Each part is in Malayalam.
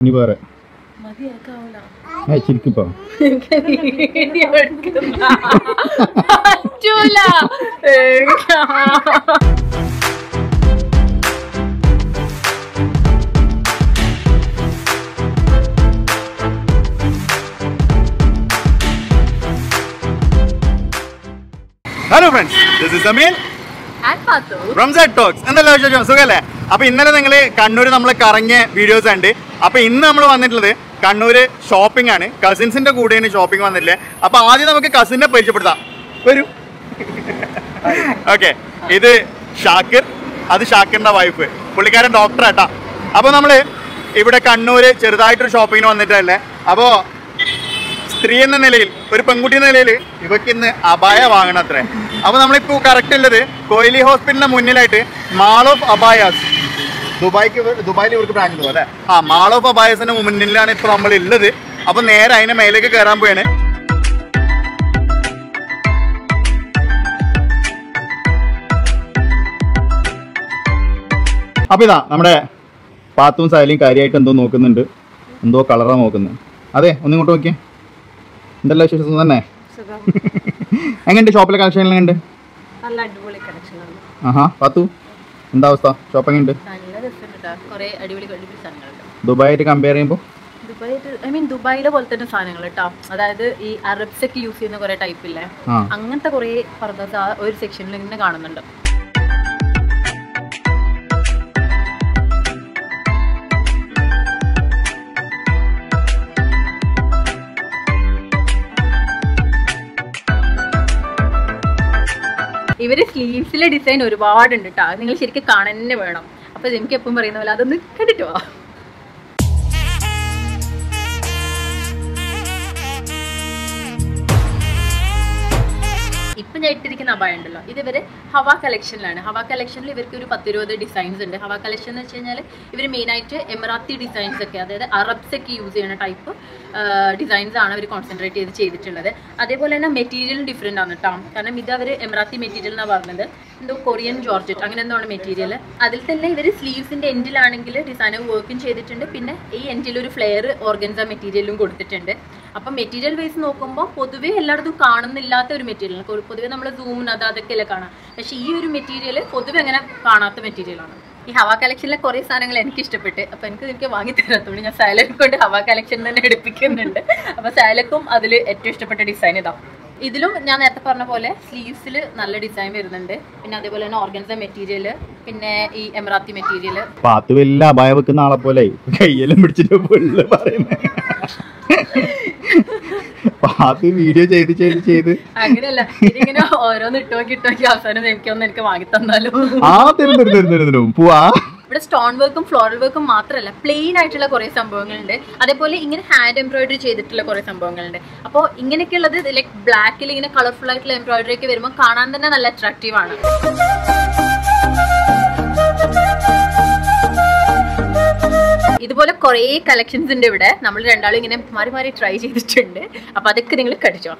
ഇനി വേറെ മതിയാക്കാവൂല ഏ ചിരിക്കിപ്പോ വീഡിയോ എടുക്കുന്ന പറ്റൂല hello friends this is Ameen Ramzan talks എന്തല്ല വിശേഷം സുഖല്ലേ അപ്പൊ ഇന്നലെ നിങ്ങൾ കണ്ണൂർ നമ്മൾ കറങ്ങിയ വീഡിയോസ് ഉണ്ട് അപ്പൊ ഇന്ന് നമ്മൾ വന്നിട്ടുള്ളത് കണ്ണൂര് ഷോപ്പിംഗ് ആണ് കസിൻസിന്റെ കൂടെയാണ് ഷോപ്പിംഗ് വന്നിട്ടില്ലേ അപ്പൊ ആദ്യം നമുക്ക് കസിനെ പരിചയപ്പെടുത്താം വരൂ ഓക്കെ ഇത് ഷാക്കിർ അത് ഷാക്കിറിന്റെ വൈഫ് പുള്ളിക്കാരൻ ഡോക്ടർ ആട്ടാ അപ്പൊ നമ്മള് ഇവിടെ കണ്ണൂര് ചെറുതായിട്ടൊരു ഷോപ്പിങ്ങിന് വന്നിട്ടല്ലേ അപ്പോ സ്ത്രീ എന്ന നിലയിൽ ഒരു പെൺകുട്ടി എന്ന നിലയിൽ ഇവക്ക് ഇന്ന് അബായ വാങ്ങണം അത്രേ അപ്പൊ നമ്മളിപ്പോ കറക്റ്റ് ഉള്ളത് കോഹ്ലി ഹോസ്പിറ്റലിന്റെ മുന്നിലായിട്ട് മാൾ ഓഫ് അബായാസ് ദുബായ്ക്ക് ഇവർ- ദുബായിൽ ഇവർക്ക് ബ്രാഞ്ച് ഉണ്ടോ അല്ലെ ആ മാൾ ഓഫ് അബായസിന്റെ മുന്നിലാണ് ഇപ്പൊ നമ്മൾ ഉള്ളത് അപ്പൊ നേരെ അതിന്റെ മേലേക്ക് കയറാൻ പോയാണ് അപ്പൊ ഇതാ നമ്മുടെ പാത്തും സൈലിയും കാര്യമായിട്ട് എന്തോ നോക്കുന്നുണ്ട് എന്തോ കളറാ നോക്കുന്നത് അതെ ഒന്നിങ്ങോട്ട് നോക്കിയേ എന്തെല്ലാം വിശേഷം തന്നെ എങ്ങനെയുണ്ട് ഷോപ്പിലെ കളക്ഷൻ എല്ലാം ഉണ്ട് നല്ല അടിപൊളി കളക്ഷൻ ആണ് ആഹാ പാത്തു എന്താ അവസ്ഥ ഷോപ്പ് എങ്ങനെയുണ്ട് നല്ല രസമുണ്ട് കുറെ അടിപൊളി അടിപൊളി സാധനങ്ങളുണ്ട് ദുബായിട്ട് കമ്പയർ ചെയ്യുമ്പോൾ ദുബായ് ഐ മീൻ ദുബായിലെ പോലെ തന്നെ സാധനങ്ങൾ കേട്ടോ അതായത് ഈ അറബ്സ് ഒക്കെ യൂസ് ചെയ്യുന്ന കുറെ ടൈപ്പ് ഇല്ലേ ആ അങ്ങനത്തെ കുറെ പർദ്ദസ് ആ ഒരു സെക്ഷനിൽ ഇങ്ങനെ കാണുന്നുണ്ട് ഇവര് സ്ലീവ്സിലെ ഡിസൈൻ ഒരുപാടുണ്ട് കേട്ടോ അത് നിങ്ങൾ ശരിക്കും കാണാൻ തന്നെ വേണം അപ്പൊ എനിക്ക് എപ്പം പറയുന്ന പോലെ അതൊന്ന് കണ്ടിട്ട് വാ ഇപ്പം ഞാൻ ഇട്ടിരിക്കുന്ന അബായ ഉണ്ടല്ലോ ഇത് ഇവര് ഹവ കളക്ഷനിലാണ് ഹവ കളക്ഷനിൽ ഇവർക്ക് ഒരു പത്തിരുപത് ഡിസൈൻസ് ഉണ്ട് ഹവ കളക്ഷൻ എന്ന് വെച്ച് കഴിഞ്ഞാൽ ഇവർ മെയിനായിട്ട് എമറാത്തി ഡിസൈൻസ് ഒക്കെ അതായത് അറബ്സ് ഒക്കെ യൂസ് ചെയ്യുന്ന ടൈപ്പ് ഡിസൈൻസ് ആണ് അവർ കോൺസെൻട്രേറ്റ് ചെയ്ത് ചെയ്തിട്ടുള്ളത് അതേപോലെ തന്നെ മെറ്റീരിയലും ഡിഫറെൻ്റ് ആണ് കേട്ടോ കാരണം ഇത് അവർ എമറാത്തി മെറ്റീരിയൽ എന്നാണ് പറഞ്ഞത് എന്തോ കൊറിയൻ ജോർജറ്റ് അങ്ങനെ എന്തോ ആണ് മെറ്റീരിയൽ അതിൽ തന്നെ ഇവർ സ്ലീവ്സിന്റെ എൻഡിലാണെങ്കിൽ ഡിസൈനർ വർക്കും ചെയ്തിട്ടുണ്ട് പിന്നെ ഈ എൻഡിൽ ഒരു ഫ്ലെയർ ഓർഗൻസ മെറ്റീരിയലും കൊടുത്തിട്ടുണ്ട് അപ്പം മെറ്റീരിയൽ വൈസ് നോക്കുമ്പോൾ പൊതുവേ എല്ലായിടത്തും കാണുന്നില്ലാത്ത ഒരു മെറ്റീരിയൽ പൊതുവേ നമ്മൾ സൂമിന് അത് അതൊക്കെയല്ലേ കാണാം പക്ഷേ ഈ ഒരു മെറ്റീരിയൽ പൊതുവെ അങ്ങനെ കാണാത്ത മെറ്റീരിയലാണ് ഈ ഹവ കളക്ഷനിലെ കുറേ സാധനങ്ങൾ എനിക്ക് ഇഷ്ടപ്പെട്ട് അപ്പോൾ എനിക്ക് എനിക്ക് വാങ്ങി തരാത്തതുകൊണ്ട് ഞാൻ സാലക്ക് കൊണ്ട് ഹവ കളക്ഷൻ തന്നെ എടുപ്പിക്കുന്നുണ്ട് അപ്പോൾ സാലക്കും അതിൽ ഏറ്റവും ഇഷ്ടപ്പെട്ട ഡിസൈൻ ഇതാ ഇതിലും ഞാൻ നേരത്തെ പറഞ്ഞ പോലെ സ്ലീവ്സിൽ നല്ല ഡിസൈൻ വരുന്നുണ്ട് പിന്നെ അതേപോലെ തന്നെ ഓർഗൻസ മെറ്റീരിയൽ പിന്നെ ഈ എമറാത്തി മെറ്റീരിയൽ പാത്തു വലിയ അപായ വെക്കുന്ന ആളെ പോലെ കയ്യെല്ലാം പിടിച്ചിട്ട് പുള്ള് പറയുന്നത് പാത്തു വീഡിയോ ചെയ്ത് ചെയ്ത് ചെയ്ത് അങ്ങനെയല്ല ഇതിങ്ങനെ ഓരോന്ന് ഇട്ട് നോക്കി ഇട്ട് നോക്കി അവസാനം എനിക്കൊന്ന് എനിക്ക് വാങ്ങി തന്നാലും ആ തരും തരും തരും തരും തരും പോവാ ഇവിടെ സ്റ്റോൺ വർക്കും ഫ്ലോറൽ വർക്കും മാത്രമല്ല പ്ലെയിൻ ആയിട്ടുള്ള കുറേ സംഭവങ്ങളുണ്ട് അതേപോലെ ഇങ്ങനെ ഹാൻഡ് എംബ്രോയിഡറി ചെയ്തിട്ടുള്ള കുറേ സംഭവങ്ങളുണ്ട് അപ്പോൾ ഇങ്ങനെയൊക്കെയുള്ളത് ലൈക്ക് ബ്ലാക്കിൽ ഇങ്ങനെ കളർഫുൾ ആയിട്ടുള്ള എംബ്രോയിഡറി ഒക്കെ വരുമ്പോൾ കാണാൻ തന്നെ നല്ല അട്രാക്റ്റീവ് ആണ് ഇതുപോലെ കുറേ കളക്ഷൻസ് ഉണ്ട് ഇവിടെ നമ്മൾ രണ്ടാളും ഇങ്ങനെ മാറി മാറി ട്രൈ ചെയ്തിട്ടുണ്ട് അപ്പൊ അതൊക്കെ നിങ്ങൾ കടിച്ചോ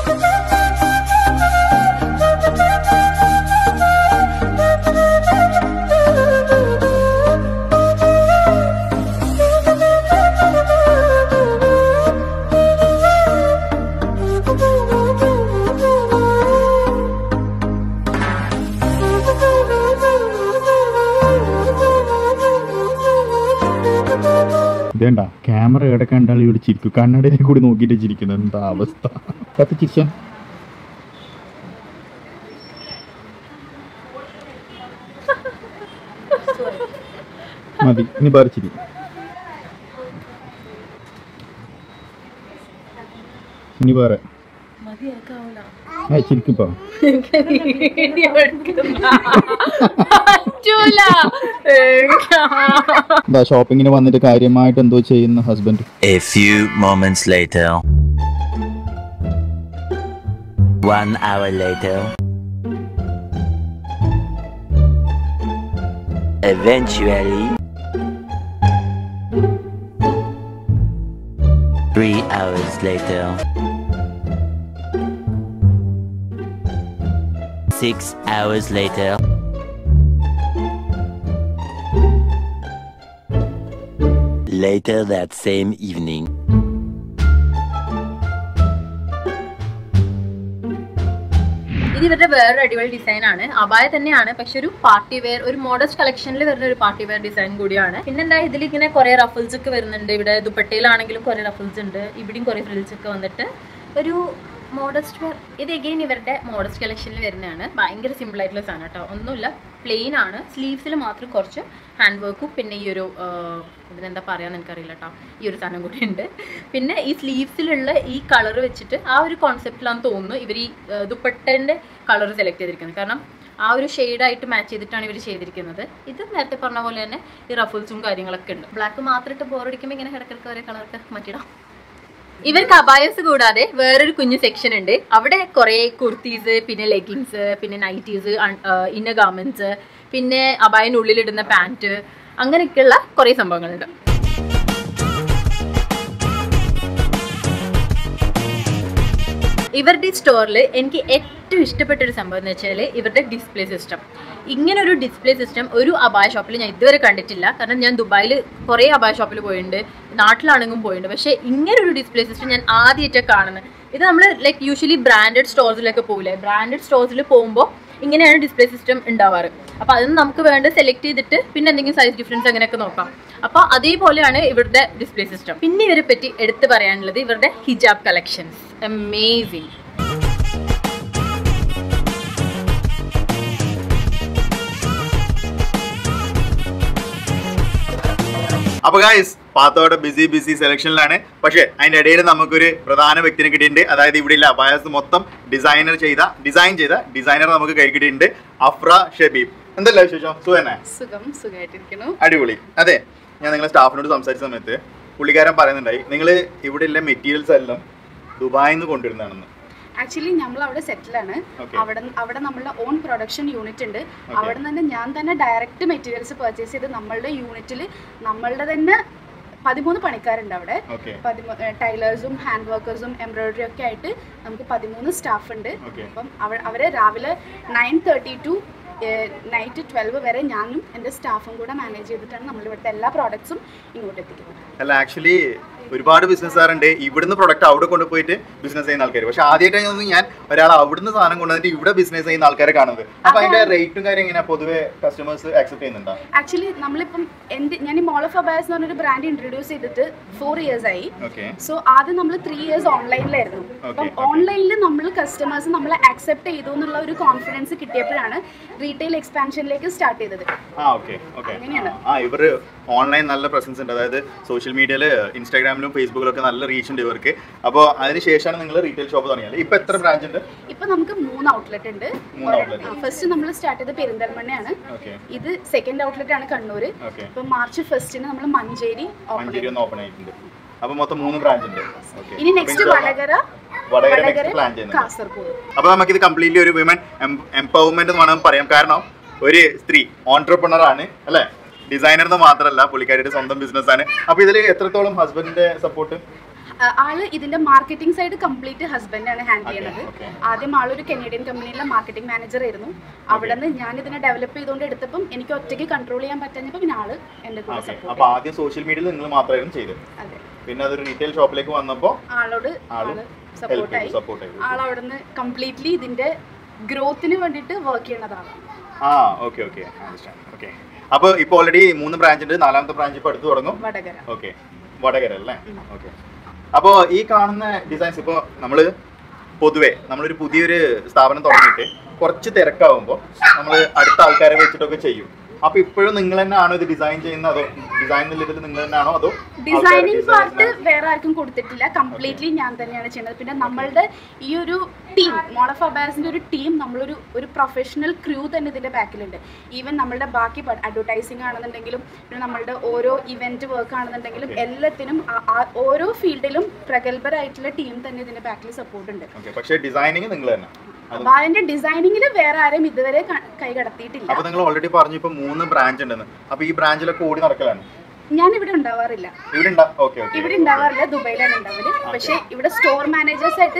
ഇതേണ്ട ക്യാമറ എവിടെ കണ്ടാൽ ഇവിടെ ചിരിക്കും കണ്ണടയിൽ കൂടി നോക്കിയിട്ട് ചിരിക്കുന്നത് എന്താ അവസ്ഥ കത്ത് ചിരിച്ച മതി ഇനി വേറെ ചിരി ഇനി വേറെ മതിയാക്കാവൂല ഏ ചിരിക്കിപ്പോ വീഡിയോ എടുക്കുന്ന പറ്റൂല എന്താ ഷോപ്പിങ്ങിന് വന്നിട്ട് കാര്യമായിട്ട് എന്തോ ചെയ്യുന്ന husband A few moments later. One hour later. Eventually. Three hours later. Six hours later. Later that same evening. ഇത് ഇവരുടെ വേറൊരു അടിപൊളി ഡിസൈൻ ആണ് അബായ തന്നെയാണ് പക്ഷെ ഒരു പാർട്ടി വെയർ ഒരു മോഡസ്റ്റ് കളക്ഷനിൽ വരുന്ന ഒരു പാർട്ടി വെയർ ഡിസൈൻ കൂടിയാണ് പിന്നെന്താ ഇതിൽ ഇങ്ങനെ കുറെ റഫിൾസ് ഒക്കെ വരുന്നുണ്ട് ഇവിടെ ദുപ്പട്ടയിലാണെങ്കിലും കുറെ റഫിൾസ് ഉണ്ട് ഇവിടെയും കുറെ ഫ്രിൽസ് ഒക്കെ വന്നിട്ട് ഒരു മോഡസ്റ്റ് വെയർ ഇത് എഗെയിൻ ഇവരുടെ മോഡസ്റ്റ് കളക്ഷനിൽ വരുന്നതാണ് ഭയങ്കര സിമ്പിൾ ആയിട്ടുള്ള സാധനം കേട്ടോ ഒന്നുമില്ല പ്ലെയിൻ ആണ് സ്ലീവ്സിൽ മാത്രം കുറച്ച് ഹാൻഡ് വർക്കും പിന്നെ ഈ ഒരു ആ, ഇതിനെന്താ പറയാന്ന് എനിക്കറിയില്ല കേട്ടോ ഈ ഒരു സാധനം കൂടി ഉണ്ട് പിന്നെ ഈ സ്ലീവ്സിലുള്ള ഈ കളർ വെച്ചിട്ട് ആ ഒരു കോൺസെപ്റ്റിലാന്ന് തോന്നുന്നു ഇവർ ഈ ആ, ദുപ്പട്ടൻ്റെ കളർ സെലക്ട് ചെയ്തിരിക്കുന്നത് കാരണം ആ ഒരു ഷെയ്ഡായിട്ട് മാച്ച് ചെയ്തിട്ടാണ് ഇവർ ചെയ്തിരിക്കുന്നത് ഇത് നേരത്തെ പറഞ്ഞ പോലെ തന്നെ ഈ റഫിൾസും കാര്യങ്ങളൊക്കെ ഉണ്ട് ബ്ലാക്ക് മാത്രം ഇട്ട് ബോറടിക്കുമ്പോൾ ഇങ്ങനെ കിടക്കിടക്ക് ഒരേ കളറൊക്കെ മാറ്റിയിടാം ഇവർക്ക് അബായസ് കൂടാതെ വേറൊരു കുഞ്ഞു സെക്ഷൻ ഉണ്ട് അവിടെ കുറെ കുർത്തീസ് പിന്നെ ലെഗിങ്സ് പിന്നെ നൈറ്റീസ് ഇന്നർ ഗാർമെന്റ്സ് പിന്നെ അബായനുള്ളിലിടുന്ന പാൻറ് അങ്ങനെയൊക്കെയുള്ള കുറെ സംഭവങ്ങളുണ്ട് ഇവരുടെ സ്റ്റോറിൽ എനിക്ക് ഏറ്റവും ഇഷ്ടപ്പെട്ട ഒരു സംഭവം എന്ന് വെച്ചാൽ ഇവരുടെ ഡിസ്പ്ലേ സിസ്റ്റം ഇങ്ങനെ ഒരു ഡിസ്പ്ലേ സിസ്റ്റം ഒരു അബായ ഷോപ്പിൽ ഞാൻ ഇതുവരെ കണ്ടിട്ടില്ല കാരണം ഞാൻ ദുബായിൽ കുറേ അബായ ഷോപ്പിൽ പോയിട്ടുണ്ട് നാട്ടിലാണെങ്കിലും പോയിട്ടുണ്ട് പക്ഷേ ഇങ്ങനെ ഒരു ഡിസ്പ്ലേ സിസ്റ്റം ഞാൻ ആദ്യമായിട്ടാണ് കാണുന്നത് ഇത് നമ്മൾ ലൈക്ക് യൂഷ്വലി ബ്രാൻഡഡ് സ്റ്റോഴ്സിലൊക്കെ പോകില്ലേ ബ്രാൻഡഡ് സ്റ്റോഴ്സിൽ പോകുമ്പോൾ ഇങ്ങനെയാണ് ഡിസ്പ്ലേ സിസ്റ്റം ഉണ്ടാവാറ് അപ്പോൾ അതിന് നമുക്ക് വേണ്ട സെലക്ട് ചെയ്തിട്ട് പിന്നെ എന്തെങ്കിലും സൈസ് ഡിഫറൻസ് അങ്ങനെയൊക്കെ നോക്കാം അപ്പോൾ അതേപോലെയാണ് ഇവരുടെ ഡിസ്പ്ലേ സിസ്റ്റം പിന്നെ ഇവരെ പറ്റി എടുത്തു പറയാനുള്ളത് ഇവരുടെ ഹിജാബ് കളക്ഷൻസ് അമേസിങ് അപ്പൊ ഗായ്സ് പാത്തോടെ ബിസി ബിസി സെലക്ഷനിലാണ് പക്ഷേ അതിന്റെ ഇടയിൽ നമുക്കൊരു പ്രധാന വ്യക്തിനെ കിട്ടിയിട്ടുണ്ട് അതായത് ഇവിടെ ഇല്ല അബായസ് മൊത്തം ഡിസൈനർ ചെയ്ത ഡിസൈൻ ചെയ്ത ഡിസൈനർ നമുക്ക് കൈ കിട്ടിയിട്ടുണ്ട് അഫ്ര ഷബീബ് എന്തല്ല വിശേഷം സുഖന്നെ സുഖം സുഖമായിട്ടിരിക്കുന്നു അടിപൊളി അതെ ഞാൻ നിങ്ങളെ സ്റ്റാഫിനോട് സംസാരിച്ച സമയത്ത് പുള്ളിക്കാരൻ പറയുന്നുണ്ടായി നിങ്ങൾ ഇവിടെ ഉള്ള മെറ്റീരിയൽസ് എല്ലാം ദുബായിൽ നിന്ന് കൊണ്ടുവരുന്നതാണെന്ന് ആക്ച്വലി നമ്മൾ അവിടെ സെറ്റിലാണ് Okay. അവിടെ അവിടെ നമ്മളുടെ ഓൺ പ്രൊഡക്ഷൻ യൂണിറ്റ് ഉണ്ട് അവിടെ നിന്ന് ഞാൻ തന്നെ ഡയറക്റ്റ് മെറ്റീരിയൽസ് പർച്ചേസ് ചെയ്ത് നമ്മളുടെ യൂണിറ്റിൽ നമ്മളുടെ തന്നെ പതിമൂന്ന് പണിക്കാരുണ്ട് അവിടെ ഓക്കെ ടൈലേഴ്സും ഹാൻഡ് വർക്കേഴ്സും എംബ്രോയിഡറി ഒക്കെ ആയിട്ട് നമുക്ക് പതിമൂന്ന് സ്റ്റാഫ് ഉണ്ട് Okay. അപ്പം അവ അവരെ രാവിലെ nine thirty to night twelve വരെ ഞാനും എൻ്റെ സ്റ്റാഫും കൂടെ മാനേജ് ചെയ്തിട്ടാണ് നമ്മൾ ഇവിടുത്തെ എല്ലാ പ്രോഡക്ട്സും ഇങ്ങോട്ട് എത്തിക്കുന്നത് അല്ല ആക്ച്വലി ഒരുപാട് ബിസിനസ്സുകാരുണ്ട് ഇവിടുന്ന് പ്രൊഡക്റ്റ് അവിടെ കൊണ്ടുപോയിട്ട് ബിസിനസ് ചെയ്യുന്ന ആൾക്കാർ പക്ഷെ ആദ്യമായിട്ടാണ് ഞാൻ ഒരാൾ അവിടുന്ന് സാധനം കൊണ്ടുവന്നിട്ട് ഇവിടെ ബിസിനസ് ചെയ്യുന്ന ആൾക്കാരെ കാണുന്നത് അപ്പൊ അതിന്റെ റേറ്റും കാര്യം എങ്ങനെയാ പൊതുവെ കസ്റ്റമേഴ്സ് ആക്സെപ്റ്റ് ചെയ്യുന്നുണ്ടോ ആക്ച്വലി നമ്മളിപ്പം എൻ്റെ ഞാൻ ഈ മോൾ ഓഫ് അബായസ് എന്ന് പറഞ്ഞൊരു ബ്രാൻഡ് ഇൻട്രൊഡ്യൂസ് ചെയ്തിട്ട് ഫോർ ഇയേഴ്സ് ആയി ഓക്കെ സോ ആദ്യം നമ്മൾ ത്രീ ഇയേഴ്സ് ഓൺലൈനിലായിരുന്നു അപ്പം okay. ഓൺലൈനിൽ നമ്മൾ കസ്റ്റമേഴ്സ് നമ്മളെ ആക്സെപ്റ്റ് ചെയ്തു എന്നുള്ള ഒരു കോൺഫിഡൻസ് കിട്ടിയപ്പോഴാണ് റീറ്റെയിൽ എക്സ്പാൻഷനിലേക്ക് സ്റ്റാർട്ട് ചെയ്തത് ആ ഓക്കെ ഓക്കെ അങ്ങനെയാണ്. ആ ഇവര് ഓൺലൈൻ നല്ല പ്രസൻസ് ഉണ്ട് അതായത് സോഷ്യൽ മീഡിയയിൽ ഇൻസ്റ്റാഗ്രാമിലും ഫേസ്ബുക്കിലും ഒക്കെ നല്ല റീച്ച് ഉണ്ട് ഇവർക്ക് അപ്പോൾ അതിന് ശേഷമാണ് നിങ്ങൾ റീറ്റെയിൽ ഷോപ്പ് തുടങ്ങിയത് ഇപ്പൊ എത്ര ബ്രാഞ്ച് ഉണ്ട് ഇപ്പൊ നമുക്ക് മൂന്ന് ഔട്ട്ലെറ്റ് ഉണ്ട് മൂന്ന് outlet. ഫസ്റ്റ് നമ്മൾ സ്റ്റാർട്ട് ചെയ്ത് പെരിന്തൽമണ്ണയാണ് ഓക്കെ ഇത് സെക്കൻഡ് ഔട്ട്ലെറ്റ് ആണ് കണ്ണൂര് ഓക്കെ ഇപ്പൊ മാർച്ച് ഫസ്റ്റിന് നമ്മൾ മഞ്ചേരി ഓപ്പൺ മഞ്ചേരി ഒന്ന് ഓപ്പൺ ആയിട്ടുണ്ട് അപ്പൊ മൊത്തം മൂന്ന് ബ്രാഞ്ച് ഉണ്ട് ഓക്കെ ഇനി next Vadakara Vadakara next plan ചെയ്യുന്നുണ്ട് കാസർഗോഡ് അപ്പൊ നമുക്കിത് കംപ്ലീറ്റ്ലി ഒരു വിമൻ എംപവർമെന്റ് എന്ന് വേണം പറയാം കാരണം ഒരു സ്ത്രീ ഓൺടർപ്രണർ ആണ് അല്ലെ ഡിസൈനർ എന്ന് മാത്രമല്ല പുള്ളിക്കാരിയുടെ സ്വന്തം ബിസിനസ് ആണ് അപ്പൊ ഇതിൽ എത്രത്തോളം ഹസ്ബൻഡിന്റെ സപ്പോർട്ട് ആ, ആള് ഇതിന്റെ മാർക്കറ്റിംഗ് സൈഡ് കംപ്ലീറ്റ് ഹസ്ബൻഡാണ് ഹാൻഡിൽ ചെയ്യുന്നത് okay. ആദ്യം ആളൊരു കനേഡിയൻ കമ്പനിയിലെ മാർക്കറ്റിംഗ് മാനേജർ ആയിരുന്നു അവിടെ നിന്ന് ഞാൻ ഇതിനെ ഡെവലപ്പ് ചെയ്തുകൊണ്ട് എടുത്തപ്പോൾ എനിക്ക് ഒറ്റയ്ക്ക് കൺട്രോൾ ചെയ്യാൻ പറ്റാഞ്ഞപ്പോൾ പിന്നെ ആള് എന്റെ കൂടെ ഓക്കെ സപ്പോർട്ട് അപ്പൊ ആദ്യം സോഷ്യൽ മീഡിയയിൽ നിങ്ങൾ മാത്രമായിരുന്നു ചെയ്തത് അതെ പിന്നെ അതൊരു റീറ്റെയിൽ ഷോപ്പിലേക്ക് വന്നപ്പോൾ ആളോട് ആള് ആള് help സപ്പോർട്ടായി ചെയ്തു, support ചെയ്തു. ആൾ അവിടെ നിന്ന് കംപ്ലീറ്റ്ലി ഇതിന്റെ ഗ്രോത്തിന് വേണ്ടിയിട്ട് വർക്ക് ചെയ്യുന്നതാണ് ആ ഓക്കെ ഓക്കെ ഓക്കെ അപ്പോൾ ഇപ്പോൾ ഓൾറെഡി മൂന്ന് ബ്രാഞ്ച് ഉണ്ട് നാലാമത്തെ ബ്രാഞ്ച് ഇപ്പോൾ അടുത്ത് തുടങ്ങും വടകര ഓക്കെ വടകര അല്ലേ ഓക്കെ അപ്പോൾ ഈ കാണുന്ന ഡിസൈൻസ് ഇപ്പോൾ നമ്മൾ പൊതുവേ നമ്മളൊരു പുതിയൊരു സ്ഥാപനം തുടങ്ങിയിട്ട് കുറച്ച് തിരക്കാവുമ്പോൾ നമ്മൾ അടുത്ത ആൾക്കാരെ വെച്ചിട്ടൊക്കെ ചെയ്യും അപ്പോൾ ഇപ്പോഴും നിങ്ങൾ തന്നെയാണോ ഇത് ഡിസൈൻ ചെയ്യുന്നത് അതോ ഡിസൈൻ ഇതിൽ നിങ്ങൾ തന്നെയാണോ അതോ ഡിസൈനിങ് പാർട്ട് വേറെ ആർക്കും കൊടുത്തിട്ടില്ല കംപ്ലീറ്റ്ലി ഞാൻ തന്നെയാണ് ചെയ്യുന്നത് പിന്നെ നമ്മളുടെ ഈ ഒരു ടീം മോൾ ഓഫ് അബാസിന്റെ ഒരു ടീം നമ്മളൊരു ഒരു പ്രൊഫഷണൽ ക്രൂ തന്നെ ഇതിന്റെ ബാക്കിലുണ്ട് ഈവൻ നമ്മളുടെ ബാക്കി അഡ്വർടൈസിങ് ആണെന്നുണ്ടെങ്കിലും പിന്നെ നമ്മളുടെ ഓരോ ഇവന്റ് വർക്ക് ആണെന്നുണ്ടെങ്കിലും എല്ലാത്തിനും ആ- ആ- ഓരോ ഫീൽഡിലും പ്രഗത്ഭരായിട്ടുള്ള ടീം തന്നെ ഇതിന്റെ ബാക്കിൽ സപ്പോർട്ട് ഉണ്ട് ഓക്കെ പക്ഷേ ഡിസൈനിങ് നിങ്ങൾ തന്നെ അത് അബായന്റെ ഡിസൈനിങ്ങിൽ വേറെ ആരും ഇതുവരെ ക- കൈ കടത്തിയിട്ടില്ല അപ്പോൾ നിങ്ങൾ ഓൾറെഡി പറഞ്ഞു ഇപ്പോൾ മൂന്ന് ബ്രാഞ്ച് ഉണ്ടെന്ന് അപ്പോൾ ഈ ബ്രാഞ്ചിലൊക്കെ ഓടി നടക്കലാണ് ഞാൻ ഇവിടെ ഉണ്ടാവാറില്ല ഇവിടെ ഉണ്ടാ ഓക്കെ ഓക്കെ ഇവിടെ ഉണ്ടാവാറില്ല ദുബൈയിലാണ് ഉണ്ടാവല് പക്ഷെ ഇവിടെ സ്റ്റോർ മാനേജേഴ്സ് ആയിട്ട്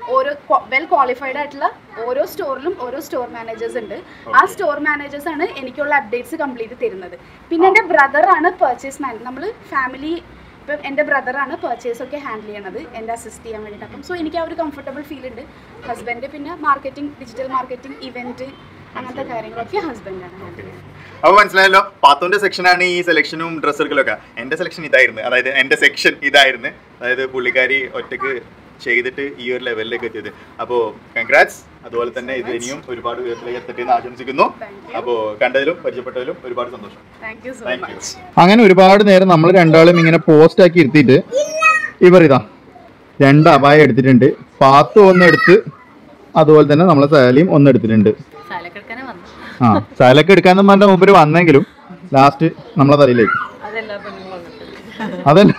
ഓരോ വെൽ ക്വാളിഫൈഡ് ആയിട്ടുള്ള ഓരോ സ്റ്റോറിലും ഓരോ സ്റ്റോർ മാനേജേഴ്സ് ഉണ്ട് ആ സ്റ്റോർ മാനേജേഴ്സ് ആണ് എനിക്കുള്ള അപ്ഡേറ്റ്സ് കംപ്ലീറ്റ് തരുന്നത് പിന്നെ എൻ്റെ ബ്രദറാണ് പർച്ചേസ് മാൻ നമ്മൾ ഫാമിലി ഇപ്പം എൻ്റെ ബ്രദറാണ് പർച്ചേസ് ഒക്കെ ഹാൻഡിൽ ചെയ്യണത് എൻ്റെ അസിസ്റ്റ് ചെയ്യാൻ വേണ്ടിയിട്ട് അപ്പം സോ എനിക്ക് ആ ഒരു കംഫർട്ടബിൾ ഫീൽ ഉണ്ട് ഹസ്ബൻഡ് പിന്നെ മാർക്കറ്റിംഗ് ഡിജിറ്റൽ മാർക്കറ്റിംഗ് ഇവൻറ്റ് അങ്ങനത്തെ കാര്യങ്ങളൊക്കെ ഹസ്ബൻഡാണ് ഹാൻഡിൽ ചെയ്യുന്നത് അപ്പൊ മനസ്സിലായല്ലോ പാത്തോന്റെ സെക്ഷനാണ് ഈ സെലക്ഷനും ഡ്രസ്സുകളൊക്കെ എന്റെ സെലക്ഷൻ ഇതായിരുന്നു അതായത് എന്റെ സെക്ഷൻ ഇതായിരുന്നു അതായത് പുള്ളിക്കാരി ഒറ്റക്ക് ചെയ്തിട്ട് ഈ ഒരു ലെവലിലേക്ക് എത്തിയത് അപ്പോൾ കൺഗ്രാറ്റ്സ് അതുപോലെ തന്നെ ഇത് ഇനിയും ഒരുപാട് ഉയരത്തിലേക്ക് എത്തട്ടെ എന്ന് ആശംസിക്കുന്നു അപ്പോൾ കണ്ടതിലും പരിചയപ്പെട്ടതിലും ഒരുപാട് സന്തോഷം thank you so thank you much അങ്ങനെ ഒരുപാട് നേരം നമ്മൾ രണ്ടാളും ഇങ്ങനെ പോസ്റ്റ് ആക്കി ഇരുത്തിയിട്ട് ഇവർ ഇതാ രണ്ട് അപായം എടുത്തിട്ടുണ്ട് പാത്തു ഒന്ന് എടുത്ത് അതുപോലെ തന്നെ നമ്മളെ സാലിയും ഒന്ന് എടുത്തിട്ടുണ്ട് സാലക്കെടുക്കാനെ വന്നു ആ സാലൊക്കെ എടുക്കാന്ന് പറഞ്ഞ മുമ്പ് വന്നെങ്കിലും ലാസ്റ്റ് നമ്മളെ തലയിലേക്ക് അതെല്ലാ പെണ്ണുങ്ങളും വന്നിട്ടുണ്ട് അതല്ല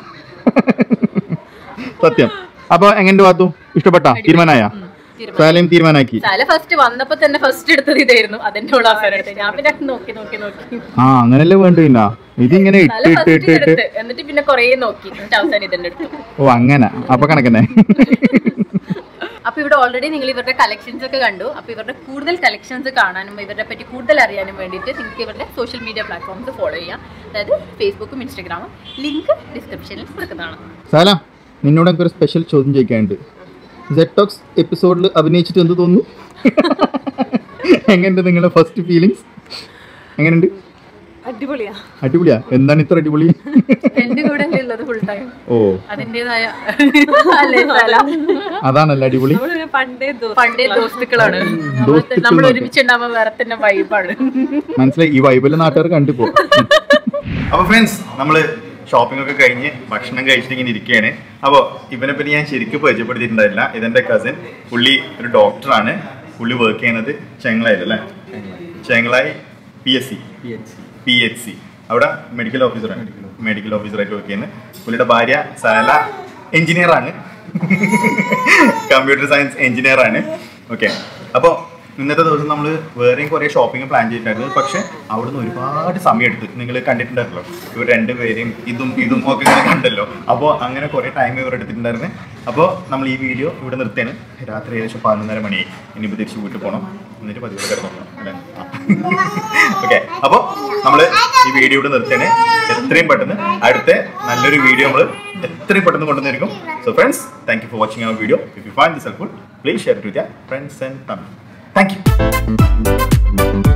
സത്യം അപ്പൊ എങ്ങനെ പാത്തു ഇഷ്ടപ്പെട്ട തീരുമാനമായ സാലയും തീരുമാനാക്കി സാല ഫസ്റ്റ് വന്നപ്പോ തന്നെ ഫസ്റ്റ് എടുത്തത് ഇതായിരുന്നു അതെന്റെ കൂടെ അവസാനം എടുത്തത് ഞാൻ പിന്നെ നോക്കി നോക്കി നോക്കി ആ അങ്ങനല്ലേ വേണ്ടില്ല ഇതിങ്ങനെ സാല ഇട്ട് ഇട്ട് ഫസ്റ്റ് ഇട്ട് ഇട്ട് എടുത്ത് എന്നിട്ട് പിന്നെ കൊറേ നോക്കി എന്നിട്ട് അവസാനം ഇതെന്റെ എടുത്തു ഓ അങ്ങനെ അപ്പൊ കണക്കന്നെ അപ്പൊ ഇവിടെ ഓൾറെഡി നിങ്ങൾ ഇവരുടെ കളക്ഷൻസ് ഒക്കെ കണ്ടു അപ്പൊ ഇവരുടെ കൂടുതൽ കളക്ഷൻസ് കാണാനും ഇവരുടെ പറ്റി കൂടുതൽ അറിയാനും വേണ്ടിയിട്ട് നിങ്ങൾക്ക് ഇവരുടെ സോഷ്യൽ മീഡിയ പ്ലാറ്റ്ഫോംസ് ഫോളോ ചെയ്യാം അതായത് ഫേസ്ബുക്കും ഇൻസ്റ്റാഗ്രാമും ലിങ്ക് ഡിസ്ക്രിപ്ഷനിൽ കൊടുക്കുന്നതാണ് സാല നിന്നോട് എനിക്ക് ഒരു സ്പെഷ്യൽ ചോദ്യം ചോദിക്കാനുണ്ട് ജെറ്റോക്സ് എപ്പിസോഡിൽ അഭിനയിച്ചിട്ട് എന്ത് തോന്നുന്നു എങ്ങനെയുണ്ട് നിങ്ങളുടെ ഫസ്റ്റ് ഫീലിങ്സ് എങ്ങനെയുണ്ട് അടിപൊളിയാ അടിപൊളിയാ എന്താണ് ഇത്ര അടിപൊളി എന്റെ കൂടെ അല്ലേ ഉള്ളത് ഫുൾ ടൈം ഓ അതിൻ്റെതായ അല്ലേ സാല അതാണല്ലോ അടിപൊളി നമ്മള് പണ്ടേ ദോ- പണ്ടേ ദോസ്തുക്കളാണ് ദോസ്തുക്കൾ നമ്മൾ നോക്ക്. ഒരുമിച്ചുണ്ടാവുമ്പോ വേറെ തന്നെ വൈബാണ് മനസ്സിലായി ഈ വൈബിലെ നാട്ടുകാർ കണ്ടുപോ അപ്പൊ ഫ്രണ്ട്സ് നമ്മള് ഷോപ്പിംഗ് ഒക്കെ കഴിഞ്ഞ് ഭക്ഷണം കഴിച്ചിട്ട് ഇങ്ങനെ ഇരിക്കുകയാണ് അപ്പോൾ ഇവനെ പറ്റി ഞാൻ ശരിക്കും പരിചയപ്പെടുത്തിയിട്ടുണ്ടായില്ല ഇതെന്റെ കസിൻ പുള്ളി ഒരു ഡോക്ടറാണ് പുള്ളി വർക്ക് ചെയ്യുന്നത് ചെങ്ങളായിൽ അല്ലേ Chengalayi P S C P H C അവിടെ മെഡിക്കൽ ഓഫീസറാണ് മെഡിക്കൽ ഓഫീസറായിട്ട് വർക്ക് ചെയ്യുന്നത് പുള്ളിയുടെ ഭാര്യ സാല എഞ്ചിനീയർ ആണ് കമ്പ്യൂട്ടർ സയൻസ് എഞ്ചിനീയർ ആണ് ഓക്കെ അപ്പോൾ ഇന്നത്തെ ദിവസം നമ്മൾ വേറെയും കുറേ ഷോപ്പിംഗ് പ്ലാൻ ചെയ്തിട്ടുണ്ടായിരുന്നു പക്ഷെ അവിടുന്ന് ഒരുപാട് സമയം എടുത്ത് നിങ്ങൾ കണ്ടിട്ടുണ്ടായിരുന്നല്ലോ ഇവർ രണ്ടുപേരെയും ഇതും ഇതും ഒക്കെ ഇങ്ങനെ കണ്ടല്ലോ അപ്പോൾ അങ്ങനെ കുറേ ടൈം ഇവർ എടുത്തിട്ടുണ്ടായിരുന്നു അപ്പോൾ നമ്മൾ ഈ വീഡിയോ ഇവിടെ നിർത്തിയാണ് രാത്രി ഏകദേശം പതിനൊന്നര മണിയായി ഇനിയിപ്പോൾ തിരിച്ച് വീട്ടിൽ പോകണം എന്നിട്ട് പതിവ് കിടന്നു അല്ലേ ഓക്കെ അപ്പോൾ നമ്മൾ ഈ വീഡിയോ ഇവിടെ നിർത്തിയാണ് എത്രയും പെട്ടെന്ന് അടുത്ത നല്ലൊരു വീഡിയോ നമ്മൾ എത്രയും പെട്ടെന്ന് കൊണ്ടുവന്നിരിക്കും so friends thank you for watching our video if you find this helpful please share it with your friends and family thank U